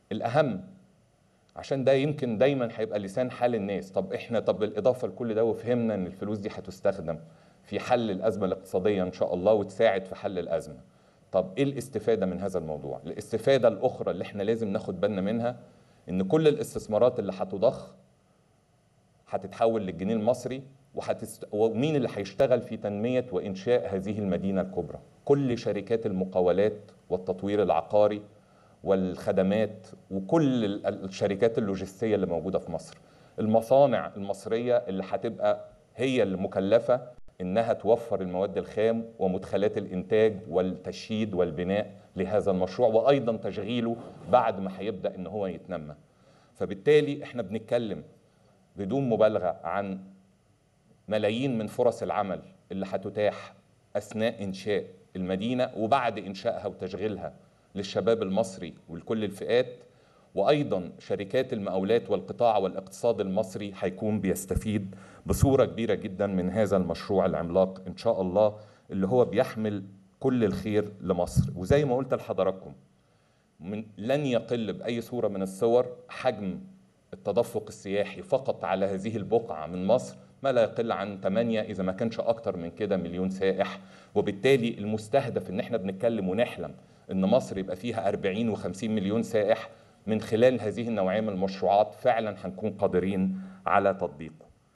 الاهم عشان ده يمكن دايما هيبقى لسان حال الناس طب احنا طب بالاضافه لكل ده وفهمنا ان الفلوس دي هتستخدم في حل الازمه الاقتصاديه ان شاء الله وتساعد في حل الازمه طب ايه الاستفاده من هذا الموضوع الاستفاده الاخرى اللي احنا لازم ناخد بالنا منها ان كل الاستثمارات اللي هتضخ هتتحول للجنيه المصري وهتست... ومين اللي هيشتغل في تنميه وانشاء هذه المدينه الكبرى كل شركات المقاولات والتطوير العقاري والخدمات وكل الشركات اللوجستيه اللي موجوده في مصر المصانع المصريه اللي هتبقى هي المكلفه انها توفر المواد الخام ومدخلات الانتاج والتشييد والبناء لهذا المشروع وايضا تشغيله بعد ما هيبدا ان هو يتنمى فبالتالي احنا بنتكلم بدون مبالغه عن ملايين من فرص العمل اللي هتتاح اثناء انشاء المدينه وبعد انشائها وتشغيلها للشباب المصري ولكل الفئات وايضا شركات المقاولات والقطاع والاقتصاد المصري هيكون بيستفيد بصوره كبيره جدا من هذا المشروع العملاق ان شاء الله اللي هو بيحمل كل الخير لمصر وزي ما قلت لحضراتكم من لن يقل باي صوره من الصور حجم التدفق السياحي فقط على هذه البقعه من مصر ما لا يقل عن 8 اذا ما كانش اكتر من كده مليون سائح وبالتالي المستهدف ان احنا بنتكلم ونحلم ان مصر يبقى فيها 40 و50 مليون سائح من خلال هذه النوعيه من المشروعات فعلا هنكون قادرين على تطبيقه